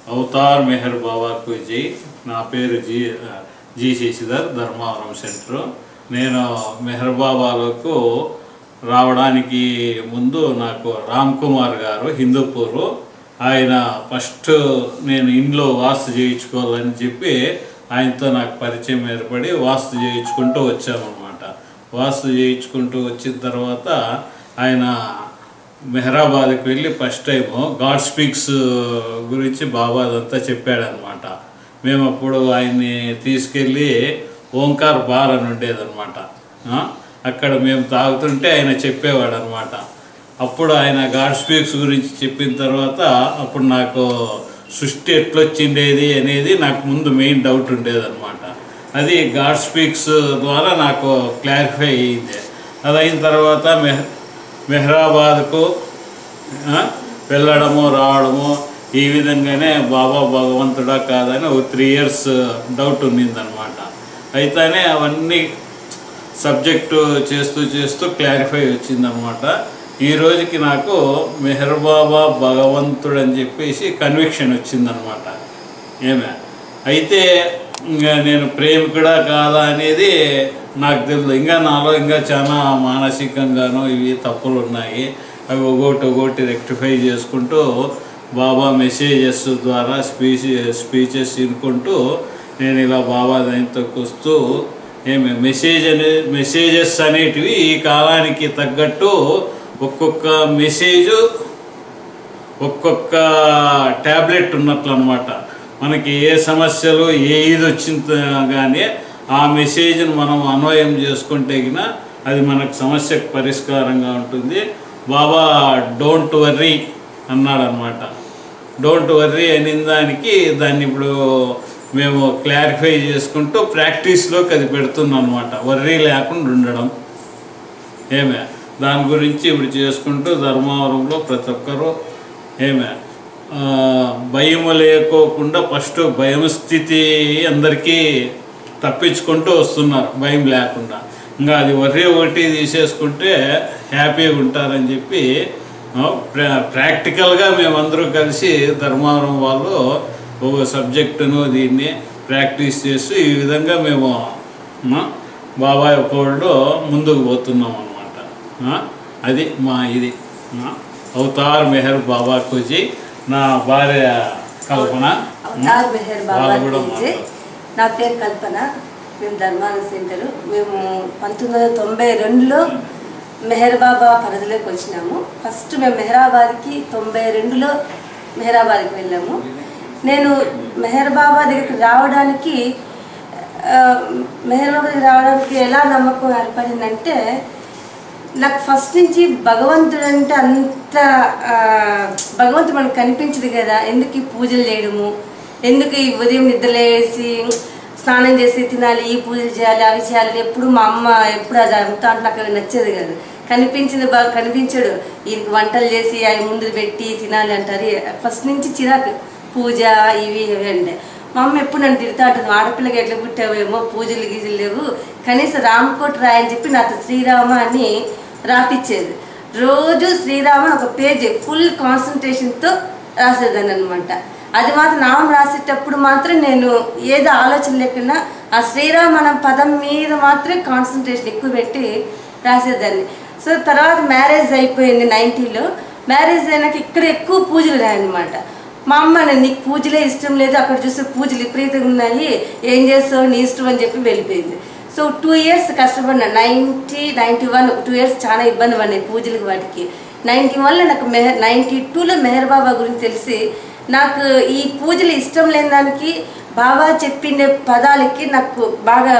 Avatar Meher బాబాకు జీ నా పేరు G G Shashidhar Dharmavaram centre నేను మెహర్ బాబాలకు రావడానికి ముందు నాకు రామ్ కుమార్ గారు హిందూపూర్ ఆయన ఫస్ట్ నేను ఇంట్లో వాస్తు చేయించుకోవాలని చెప్పి ఆయనతో నాకు పరిచయం ఏర్పడి వాస్తు చేయించుకుంటూ వచ్చామన్నమాట వాస్తు చేయించుకుంటూ వచ్చిన తర్వాత ఆయన మెహరాబాద్కి వెళ్ళి ఫస్ట్ టైం గాడ్ స్పీక్స్ గురించి బాబా అదంతా చెప్పాడనమాట మేము అప్పుడు ఆయన్ని తీసుకెళ్ళి ఓంకార్ బార్ అని ఉండేదన్నమాట ఆ, అక్కడ మేము తాగుతుంటే ఆయన చెప్పేవాడు అనమాట అప్పుడు ఆయన గాడ్ స్పీక్స్ గురించి చెప్పిన తర్వాత అప్పుడు నాకు సృష్టి ఎట్లొచ్చిండేది అనేది నాకు ముందు మెయిన్ డౌట్ ఉండేదన్నమాట అది గాడ్ స్పీక్స్ ద్వారా నాకు క్లారిఫై అయ్యింది అది అయిన తర్వాత మెహ్ మెహ్రాబాద్కు ఆ, వెళ్ళడము రావడము ఈ విధంగానే బాబా భగవంతుడా కాదని ఒక త్రీ ఇయర్స్ డౌట్ ఉన్నిందనమాట అయితేనే అవన్నీ సబ్జెక్టు చేస్తూ చేస్తూ క్లారిఫై వచ్చిందనమాట ఈ రోజుకి నాకు మెహర్ బాబా భగవంతుడు అని చెప్పేసి కన్విక్షన్ వచ్చిందనమాట ఏమే అయితే ఇంకా నేను ప్రేమికుడా కాదా అనేది నాకు తెలియదు ఇంకా నాలో ఇంకా చాలా మానసికంగాను ఇవి తప్పులు ఉన్నాయి అవి ఒకటి ఒకటి రెక్టిఫై చేసుకుంటూ బాబా మెసేజెస్ ద్వారా స్పీచ్ స్పీచెస్ వినుకుంటూ నేను ఇలా బాబా దానితోకి వస్తూ ఏమి మెసేజ్ అనే మెసేజెస్ అనేటివి ఈ కాలానికి తగ్గట్టు ఒక్కొక్క మెసేజ్ ఒక్కొక్క ట్యాబ్లెట్ ఉన్నట్లు అనమాట మనకి ఏ సమస్యలు ఏ ఇది వచ్చింది కానీ ఆ మెసేజ్ని మనం అన్వయం చేసుకుంటే గిన అది మనకు సమస్యకు పరిష్కారంగా ఉంటుంది బాబా డోంట్ వర్రీ అన్నాడు అనమాట డోంట్ వర్రీ అనే దానికి దాన్ని ఇప్పుడు మేము క్లారిఫై చేసుకుంటూ ప్రాక్టీస్లోకి అది పెడుతున్నాం అనమాట వర్రీ లేకుండా ఉండడం ఏమే దాని గురించి ఇప్పుడు చేసుకుంటూ ధర్మవరంలో ప్రతి ఒక్కరూ ఏమే ఆ, భయం లేకోకుండా ఫస్ట్ భయం స్థితి అందరికీ తప్పించుకుంటూ వస్తున్నారు భయం లేకుండా ఇంకా అది ఒరే ఒకటి తీసేసుకుంటే హ్యాపీగా ఉంటారని చెప్పి ఆ, ప్రా- ప్రాక్టికల్గా మేమందరూ కలిసి ధర్మవరం వాళ్ళు ఒక సబ్జెక్టును దీన్ని ప్రాక్టీస్ చేస్తూ ఈ విధంగా మేము ఆ, బాబాయ్ ఒకళ్ళు ముందుకు పోతున్నాం అనమాట అది మా ఇది ఆ, అవతార్ మెహర్ బాబా కుజీ నా భార్య కల్పన అవతార్ మెహర్ బాబా వాళ్ళు కూడా కీజే. మాట్లాడతారు. నా పేరు కల్పన మేము ధర్మాన సెంటర్ మేము పంతొమ్మిది వందల తొంభై రెండులో మెహర్ బాబా పరిధిలోకి వచ్చినాము ఫస్ట్ మేము మెహరాబాద్కి తొంభై రెండులో మెహరాబాద్కి వెళ్ళాము నేను మెహర్ బాబా దగ్గరికి రావడానికి ఆ, మెహర్ బాబా దగ్గరికి రావడానికి ఎలా నమ్మకం ఏర్పడిందంటే నాకు ఫస్ట్ నుంచి భగవంతుడు అంటే అంత ఆ, భగవంతుడు మనకు కనిపించదు కదా ఎందుకు ఈ పూజలు చేయడము ఎందుకు ఈ ఉదయం నిద్రలేసి స్నానం చేసి తినాలి ఈ పూజలు చేయాలి అవి చేయాలి ఎప్పుడు మా అమ్మ ఎప్పుడు అది అంతా అంటే నాకు అవి నచ్చేది కదా కనిపించింది బాగా కనిపించడు ఈయనకి వంటలు చేసి అవి ముందు పెట్టి తినాలి అంటారు ఫస్ట్ నుంచి చిరాకు పూజ ఇవి ఇవి అంటే మా అమ్మ ఎప్పుడు నన్ను తిడతా ఉంటుంది ఆడపిల్లకి ఎట్లా పుట్టావేమో పూజలు గీజలు లేవు కనీసం రామకోట రాయని చెప్పి నాతో శ్రీరామ అని రాపిచ్చేది రోజు శ్రీరామ అని ఒక పేజ్ ఫుల్ కాన్సన్ట్రేషన్తో రాసేదాన్ని అనమాట అది మాత్రం నామం రాసేటప్పుడు మాత్రం నేను ఏదో ఆలోచన లేకుండా ఆ శ్రీరామ అనే పదం మీద మాత్రమే కాన్సన్ట్రేషన్ ఎక్కువ పెట్టి రాసేదాన్ని సో తర్వాత మ్యారేజ్ అయిపోయింది నైంటీలో మ్యారేజ్ అయినాక ఇక్కడ ఎక్కువ పూజలు రాయనమాట మా అమ్మ నేను నీకు పూజలే ఇష్టం లేదు అక్కడ చూస్తే పూజలు విపరీతంగా ఉన్నాయి ఏం చేస్తావు నీ ఇష్టం అని చెప్పి వెళ్ళిపోయింది సో టూ ఇయర్స్ కష్టపడినా ninety ninety one two years చాలా ఇబ్బంది పడినాయి పూజలకి వాటికి నైంటీ వన్లో నాకు మెహర్ నైంటీ టూలో మెహర్ బాబా గురించి తెలిసి నాకు ఈ పూజలు ఇష్టం లేని దానికి బాబా చెప్పిన పదాలకి నాకు బాగా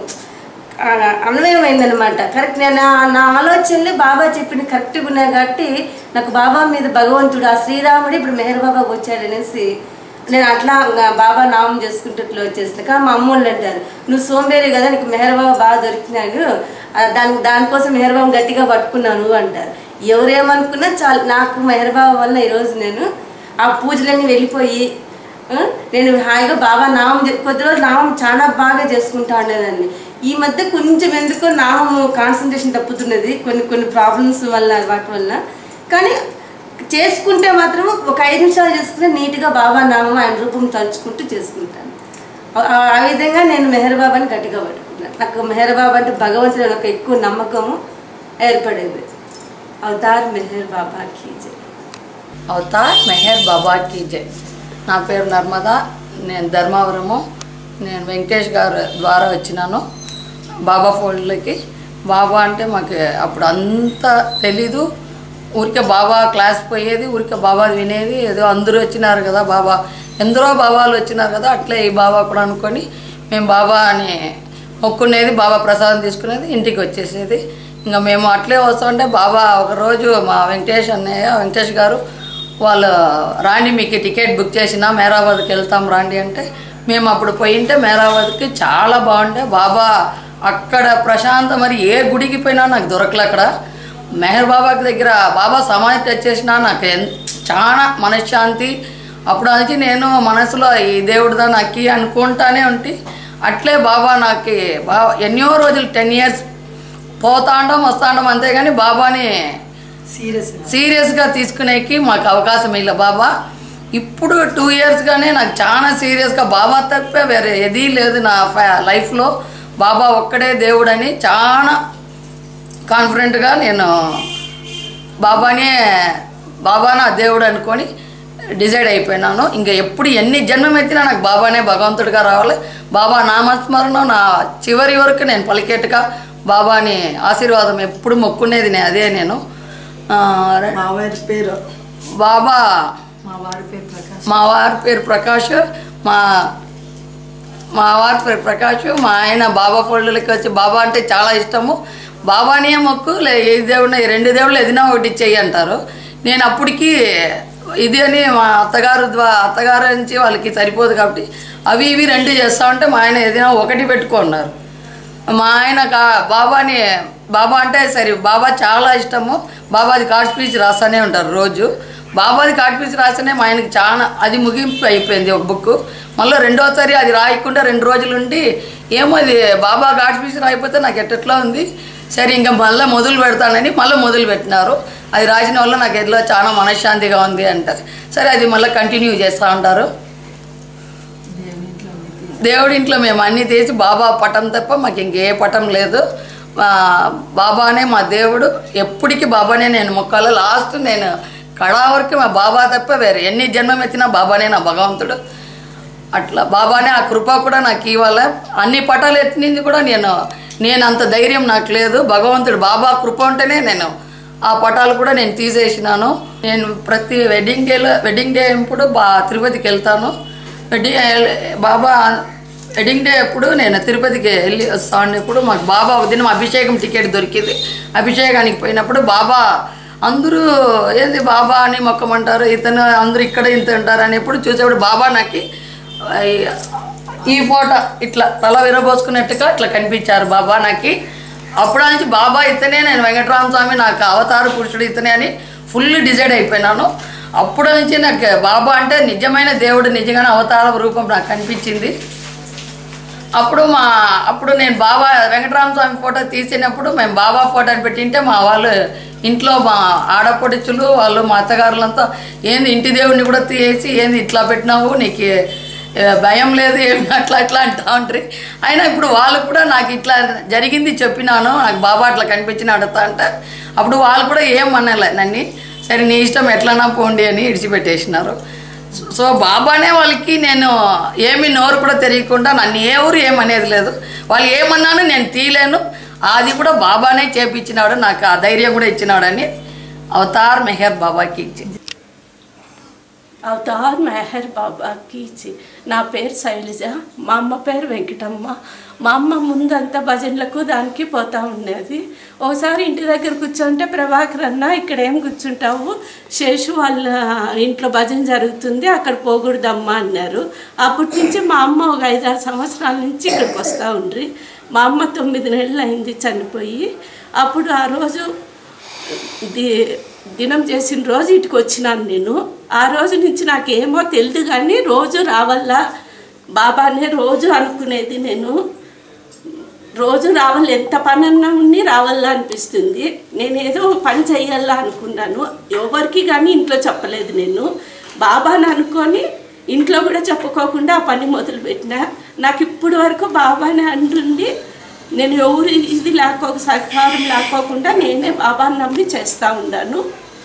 ఆ, అన్వయమైందనమాట కరెక్ట్ నేను నా- నా ఆలోచనలు బాబా చెప్పిన కరెక్ట్గా ఉన్నాయి కాబట్టి నాకు బాబా మీద భగవంతుడు ఆ శ్రీరాముడు ఇప్పుడు మెహర్ బాబాకి వచ్చాడనేసి నేను అట్లా ఇంకా బాబా నామం చేసుకుంటూ ఇట్లా వచ్చేసిన కానీ మా అమ్మోళ్ళు అంటారు నువ్వు సోంబేరి కదా నీకు మెహర్ బాబా బాగా దొరికినాడు ఆ, దాని దానికోసం మెహర్ బాబు గట్టిగా పట్టుకున్నాను అంటారు ఎవరేమనుకున్నా చాలు నాకు మెహర్ బాబా వల్ల ఈరోజు నేను ఆ పూజలన్నీ వెళ్ళిపోయి ఆ, నేను హాయిగా బాబా నామం చే- కొద్ది రోజులు నామం చాలా బాగా చేసుకుంటా ఉండేదాన్ని ఈ మధ్య కొంచెం ఎందుకో నామం కాన్సన్ట్రేషన్ తప్పుతున్నది కొన్ని కొన్ని ప్రాబ్లమ్స్ వల్ల వాటి వల్ల కానీ చేసుకుంటే మాత్రం ఒక ఐదు నిమిషాలు చేసుకుంటే నీట్గా బాబా నామం ఆయన రూపం తలుచుకుంటూ చేసుకుంటాను ఆ- ఆ విధంగా నేను మెహర్ బాబాని గట్టిగా పట్టుకున్నాను నాకు మెహర్ బాబా అంటే భగవంతుడు ఒక ఎక్కువ నమ్మకము ఏర్పడింది అవతార్ మెహర్ బాబాకి జై అవతార్ మెహర్ బాబాకి జై నా పేరు నర్మదా నేను ధర్మవరము నేను వెంకటేష్ గారు ద్వారా వచ్చినాను బాబా ఫోల్డ్లకి బాబా అంటే మాకు అప్పుడు అంత తెలీదు ఊరికే బాబా క్లాస్ పోయేది ఊరికే బాబా వినేది ఏదో అందరూ వచ్చినారు కదా బాబా ఎందరో బాబాలు వచ్చినారు కదా అట్లే ఈ బాబా కూడా అనుకొని మేము బాబా అని మొక్కునేది బాబా ప్రసాదం తీసుకునేది ఇంటికి వచ్చేసేది ఇంకా మేము అట్లే వస్తుంటే బాబా ఒకరోజు మా వెంకటేష్ అన్నయ్య వెంకటేష్ గారు వాళ్ళు రాండి మీకు టికెట్ బుక్ చేసిన మేరాబాద్కి వెళ్తాం రాండి అంటే మేము అప్పుడు పోయింటే మేరాబాద్కి చాలా బాగుండే బాబా అక్కడ ప్రశాంత మరి ఏ గుడికి పోయినా నాకు దొరకలే అక్కడ మెహర్ బాబాకి దగ్గర బాబా సమాధి టచ్ చేసినా నాకు ఎన్ చాలా మనశ్శాంతి అప్పుడు నుంచి నేను మనసులో ఈ దేవుడిదా నాకు అనుకుంటానే ఉంటే అట్లే బాబా నాకు బాబా ఎన్నో రోజులు టెన్ ఇయర్స్ పోతాండం వస్తాండం అంతేగాని బాబాని సీరియస్ సీరియస్గా తీసుకునేకి మాకు అవకాశం ಇಲ್ಲ బాబా ఇప్పుడు టూ ఇయర్స్గానే నాకు చాలా సీరియస్గా బాబా తప్పే వేరే ఏదీ లేదు నా ఫ్యా- లైఫ్లో బాబా ఒక్కడే దేవుడని చాలా కాన్ఫిడెంట్గా నేను బాబానే బాబా నా దేవుడు అనుకొని డిసైడ్ అయిపోయినాను ఇంకా ఎప్పుడు ఎన్ని జన్మం ఎత్తినా నాకు బాబానే భగవంతుడిగా రావాలి బాబా నామస్మరణ నా చివరి వరకు నేను పలికేట్టుగా బాబాని ఆశీర్వాదం ఎప్పుడు మొక్కునేది నేను అదే నేను ఆ, మా వారి పేరు బాబా మా వారి పేరు ప్రకాష్ మా వారి పేరు ప్రకాష్ మా మా వారి పేరు ప్రకాష్ మా ఆయన బాబా ఫోల్డ్లకి వచ్చి బాబా అంటే చాలా ఇష్టము బాబానే మొక్కు లే ఏ దేవుడిని ఈ రెండు దేవుళ్ళు ఏదైనా ఒకటి చెయ్యి అంటారు నేను అప్పటికి ఇది అని మా అత్తగారు ద్వా అత్తగారు నుంచి వాళ్ళకి సరిపోదు కాబట్టి అవి ఇవి రెండు చేస్తా ఉంటే మా ఆయన ఏదైనా ఒకటి పెట్టుకున్నారు మా ఆయన కా బాబాని బాబా అంటే సరే బాబా చాలా ఇష్టము బాబాది కార్డ్ స్పీచ్ రాస్తూనే ఉంటారు రోజు బాబాది కార్డ్ స్పీచ్ రాస్తేనే మా ఆయనకి చాలా అది ముగింపు అయిపోయింది ఒక బుక్ మళ్ళీ రెండోసారి అది రాయకుండా రెండు రోజులు ఉండి ఏమో అది బాబా కార్డ్ స్పీచ్ రాయిపోతే నాకు ఎట్టెట్లా ఉంది సరే ఇంకా మళ్ళీ మొదలు పెడతానని మళ్ళీ మొదలు పెట్టినారు అది రాసిన వల్ల నాకు ఎట్లా చాలా మనశ్శాంతిగా ఉంది అంటారు సరే అది మళ్ళీ కంటిన్యూ చేస్తూ ఉంటారు దేవుడి ఇంట్లో మేము అన్నీ తీసి బాబా పటం తప్ప మాకు ఇంకే పటం లేదు ఆ, బాబానే మా దేవుడు ఎప్పటికీ బాబానే నేను మొక్కాలి లాస్ట్ నేను కడా వరకు మా బాబా తప్ప వేరే ఎన్ని జన్మం ఎత్తినా బాబానే నా భగవంతుడు అట్లా బాబానే ఆ కృప కూడా నాకు ఇవ్వాలి అన్ని పటాలు ఎత్తినింది కూడా నేను నేను అంత ధైర్యం నాకు లేదు భగవంతుడు బాబా కృప ఉంటేనే నేను ఆ పటాలు కూడా నేను తీసేసినాను నేను ప్రతి వెడ్డింగ్ డేలో వెడ్డింగ్ డే ఎప్పుడు బా తిరుపతికి వెళ్తాను వెడ్డింగ్ బాబా వెడ్డింగ్ డే అప్పుడు నేను తిరుపతికి వెళ్ళి వస్తానప్పుడు మాకు బాబా ఉదయం అభిషేకం టికెట్ దొరికింది అభిషేకానికి పోయినప్పుడు బాబా అందరూ ఏంది బాబా అని మొక్కమంటారు ఇతను అందరూ ఇక్కడ ఇంత ఉంటారు అని ఎప్పుడు చూసేప్పుడు బాబా నాకు ఈ- ఈ ఫోటో ఇట్లా తల విరబోసుకున్నట్టుగా ఇట్లా కనిపించారు బాబా నాకు అప్పుడు నుంచి బాబా ఇతనే నేను వెంకటరామ స్వామి నాకు అవతార పురుషుడు ఇతనే అని ఫుల్ డిసైడ్ అయిపోయినాను అప్పుడు నుంచి నాకు బాబా అంటే నిజమైన దేవుడు నిజంగానే అవతార రూపం నాకు కనిపించింది అప్పుడు మా అప్పుడు నేను బాబా వెంకటరామ స్వామి ఫోటో తీసినప్పుడు మేము బాబా ఫోటోని పెట్టింటే మా వాళ్ళు ఇంట్లో మా ఆడపడుచులు వాళ్ళు మా అత్తగారులంతా ఏంది ఇంటి దేవుడిని కూడా తీసి ఏంది ఇట్లా పెట్టినావు నీకు ఏ, భయం లేదు ఏమి అట్లా అట్లా అంటా ఉంటారు అయినా ఇప్పుడు వాళ్ళు కూడా నాకు ఇట్లా జరిగింది చెప్పినాను నాకు బాబా అట్లా కనిపించిన అడుగుతా అంటే అప్పుడు వాళ్ళు కూడా ఏం అనలే నన్ను సరే నీ ఇష్టం ఎట్లన్నా పోండి అని ఇడిచిపెట్టేసినారు సో బాబానే వాళ్ళకి నేను ఏమి నోరు కూడా తెలియకుండా నన్ను ఏ ఊరు ఏమనేది లేదు వాళ్ళు ఏమన్నాను నేను తీయలేను అది కూడా బాబానే చేపించినాడు నాకు ఆ ధైర్యం కూడా ఇచ్చినాడని అవతార్ మెహర్ బాబాకి ఇచ్చింది అవతార్ మెహర్ బాబాకి ఇచ్చి నా పేరు శైలజ మా అమ్మ పేరు వెంకటమ్మ మా అమ్మ ముందంతా భజనలకు దానికి పోతా ఉండేది ఒకసారి ఇంటి దగ్గర కూర్చుంటే ప్రభాకర్ అన్న ఇక్కడ ఏం కూర్చుంటావు శేషు వాళ్ళ ఇంట్లో భజన జరుగుతుంది అక్కడ పోకూడదమ్మా అన్నారు అప్పటి నుంచి మా అమ్మ ఒక ఐదారు సంవత్సరాల నుంచి ఇక్కడికి వస్తూ ఉండ్రి మా అమ్మ తొమ్మిది నెలలు అయింది చనిపోయి అప్పుడు ఆ రోజు ది దినం చేసిన రోజు ఇటుకు వచ్చినాను నేను ఆ రోజు నుంచి నాకేమో తెలియదు కానీ రోజు రావాలా బాబానే రోజు అనుకునేది నేను రోజు రావాలి ఎంత పని అన్నా ఉండి రావాలా అనిపిస్తుంది నేను ఏదో ఒక పని చేయాలా అనుకున్నాను ఎవరికి కానీ ఇంట్లో చెప్పలేదు నేను బాబాని అనుకొని ఇంట్లో కూడా చెప్పుకోకుండా ఆ పని మొదలుపెట్టిన నాకు ఇప్పటి వరకు బాబాని అంటుండి నేను ఎవరు ఇది లేకోక సహకారం లేకోకుండా నేనే బాబాని నమ్మి చేస్తూ ఉన్నాను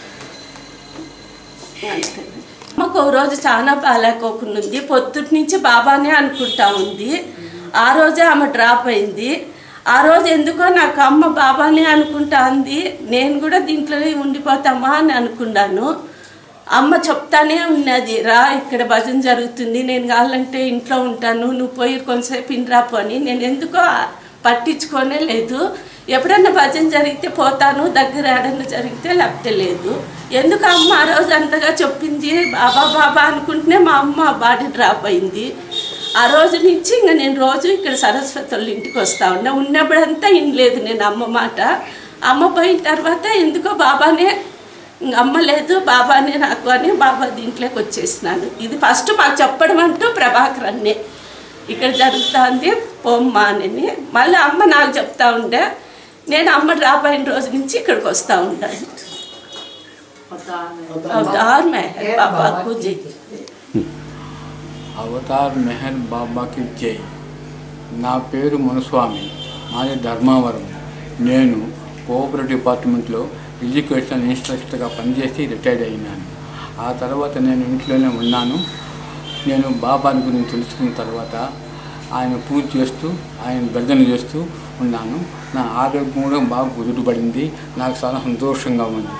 అంతే మాకు ఒక రోజు చాలా బాగాలేకోకుండా ఉంది పొద్దుటి నుంచి బాబానే అనుకుంటా ఉంది ఆ రోజే ఆమె డ్రాప్ అయింది ఆ రోజు ఎందుకో నాకు అమ్మ బాబానే అనుకుంటా ఉంది నేను కూడా దీంట్లోనే ఉండిపోతామా అని అనుకున్నాను అమ్మ చెప్తానే ఉన్నది రా ఇక్కడ భజన జరుగుతుంది నేను కావాలంటే ఇంట్లో ఉంటాను నువ్వు పోయి కొంతసేపు ఇండ్రాపు అని నేను ఎందుకో పట్టించుకోనే లేదు ఎప్పుడన్నా భజన జరిగితే పోతాను దగ్గర ఏడన్నా జరిగితే లేకపోతే లేదు ఎందుకు అమ్మ ఆ రోజు అంతగా చెప్పింది బాబా బాబా అనుకుంటేనే మా అమ్మ బాడీ డ్రాప్ అయింది ఆ రోజు నుంచి ఇంకా నేను రోజు ఇక్కడ సరస్వతి వాళ్ళ ఇంటికి వస్తా ఉన్నా ఉన్నప్పుడంతా ఇనలేదు నేను అమ్మ మాట అమ్మ పోయిన తర్వాత ఎందుకో బాబానే ఇంక అమ్మ లేదు బాబానే నాకు అని బాబా దీంట్లోకి వచ్చేసినాను ఇది ఫస్ట్ మాకు చెప్పడం అంటూ ప్రభాకర్ అన్నే ఇక్కడ జరుగుతుంది పోమ్మా అని మళ్ళీ అమ్మ నాకు చెప్తా ఉండే నేను అమ్మ డ్రాప్ అయిన రోజు నుంచి ఇక్కడికి వస్తూ ఉంటాను అవతార్ మెహర్ బాబా కుజీ అవతార్ మెహర్ బాబాకి జై నా పేరు మునుస్వామి మాది ధర్మావరం నేను కోఆపరేటివ్ డిపార్ట్మెంట్లో ఎడ్యుకేషన్ ఇన్స్ట్రక్టర్గా పనిచేసి రిటైర్డ్ అయినాను ఆ తర్వాత నేను ఇంట్లోనే ఉన్నాను నేను బాబాని గురించి తెలుసుకున్న తర్వాత ఆయన పూజ చేస్తూ ఆయన భజన చేస్తూ ఉన్నాను నా ఆరోగ్యం కూడా బాగా కుదుటపడింది నాకు చాలా సంతోషంగా ఉంది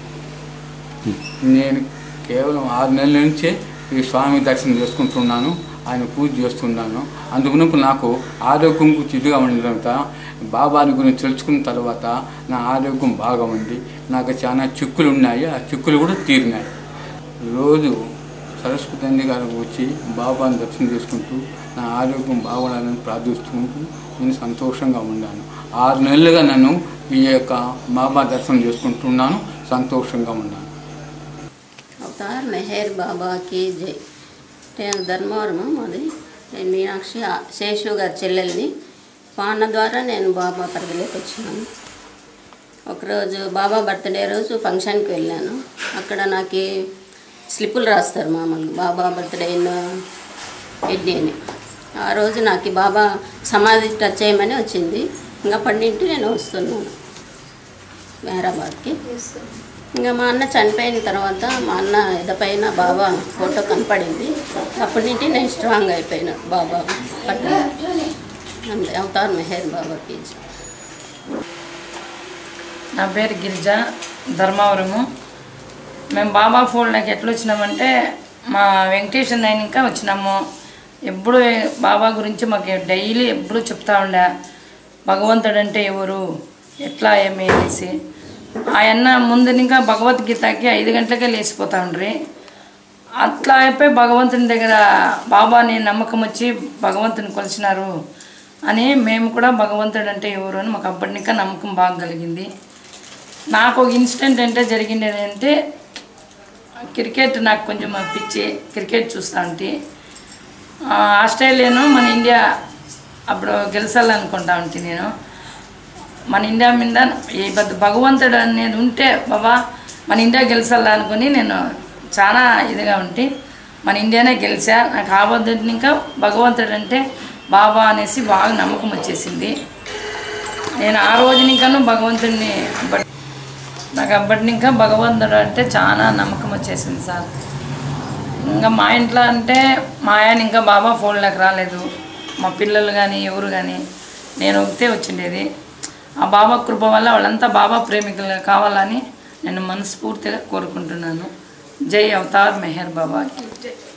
నేను కేవలం ఆరు నెలల నుంచే ఈ స్వామి దర్శనం చేసుకుంటున్నాను ఆయన పూజ చేస్తున్నాను అందుకున్నప్పుడు నాకు ఆరోగ్యం చెడుగా ఉండిన తర్వాత బాబాని గురించి తెలుసుకున్న తర్వాత నా ఆరోగ్యం బాగా ఉంది నాకు చాలా చిక్కులు ఉన్నాయి ఆ చిక్కులు కూడా తీరినాయి రోజు సరస్వతి తల్లి గారికి వచ్చి బాబాని దర్శనం చేసుకుంటూ నా ఆరోగ్యం బాగోడాలని ప్రార్థిస్తుంటూ నేను సంతోషంగా ఉన్నాను ఆరు నెలలుగా నన్ను ఈ యొక్క బాబా దర్శనం చేసుకుంటున్నాను సంతోషంగా ఉన్నాను అవతార్ మెహర్ బాబాకి జై నేను ధర్మవరము మాది నేను మీనాక్షి ఆ- శేషు గారి చెల్లెల్ని మా అన్న ద్వారా నేను బాబా పరిధిలోకి వచ్చినాను ఒకరోజు బాబా బర్త్డే రోజు ఫంక్షన్కి వెళ్ళాను అక్కడ నాకు స్లిప్పులు రాస్తారు మామూలుగా బాబా బర్త్డే ఎడ్ని అని ఆ రోజు నాకు బాబా సమాధి టచ్ చేయమని వచ్చింది ఇంకా అప్పటి నుండి నేను వస్తున్నాను మెహరాబాద్కి ఇంకా మా అన్న చనిపోయిన తర్వాత మా అన్న ఎదపైన బాబా ఫోటో కనపడింది అప్పటి నుండి నేను స్ట్రాంగ్ అయిపోయినా బాబా పట్ల అంతే అవతార్ మెహర్ బాబాకి నా పేరు గిరిజ ధర్మవరము మేము బాబా ఫోల్డ్కి ఎట్లా వచ్చినామంటే మా వెంకటేశ్వర నాయన ఇంకా వచ్చినాము ఎప్పుడు బాబా గురించి మాకు డైలీ ఎప్పుడు చెప్తా ఉండే భగవంతుడు అంటే ఎవరు ఎట్లా ఏమి అనేసి ఆయన ముందు ఇంకా భగవద్గీతకి ఐదు గంటలకే లేచిపోతా ఉండ్రి అట్లా అయిపోయి భగవంతుని దగ్గర బాబాని నమ్మకం వచ్చి భగవంతుని కొలిచినారు అని మేము కూడా భగవంతుడు అంటే ఎవరు అని మాకు అప్పటినికా నమ్మకం బాగా కలిగింది నాకు ఒక ఇన్సిడెంట్ అంటే జరిగింది ఏంటంటే క్రికెట్ నాకు కొంచెం పిచ్చి క్రికెట్ చూస్తా ఉంటే ఆ, ఆస్ట్రేలియాను మన ఇండియా అప్పుడు గెలిచాలనుకుంటా ఉంటే నేను మన ఇండియా మీద ఈ పెద్ద భగవంతుడు అనేది ఉంటే బాబా మన ఇండియా గెలిచాలా అనుకుని నేను చాలా ఇదిగా ఉంటే మన ఇండియానే గెలిచా నాకు ఆబద్ధుడిని ఇంకా భగవంతుడు అంటే బాబా అనేసి బాగా నమ్మకం వచ్చేసింది నేను ఆ రోజు ఇంకాను భగవంతుడిని బట్ నాకు అప్పటి ఇంకా భగవంతుడు అంటే చాలా నమ్మకం వచ్చేసింది సార్ ఇంకా మా ఇంట్లో అంటే మా ఆయన ఇంకా బాబా ఫోన్లోకి రాలేదు మా పిల్లలు కానీ ఎవరు కానీ నేను ఒకతే వచ్చిండేది ఆ బాబా కృప వల్ల వాళ్ళంతా బాబా ప్రేమికులు కావాలని నేను మనస్ఫూర్తిగా కోరుకుంటున్నాను జై అవతార్ మెహర్ బాబాకి జై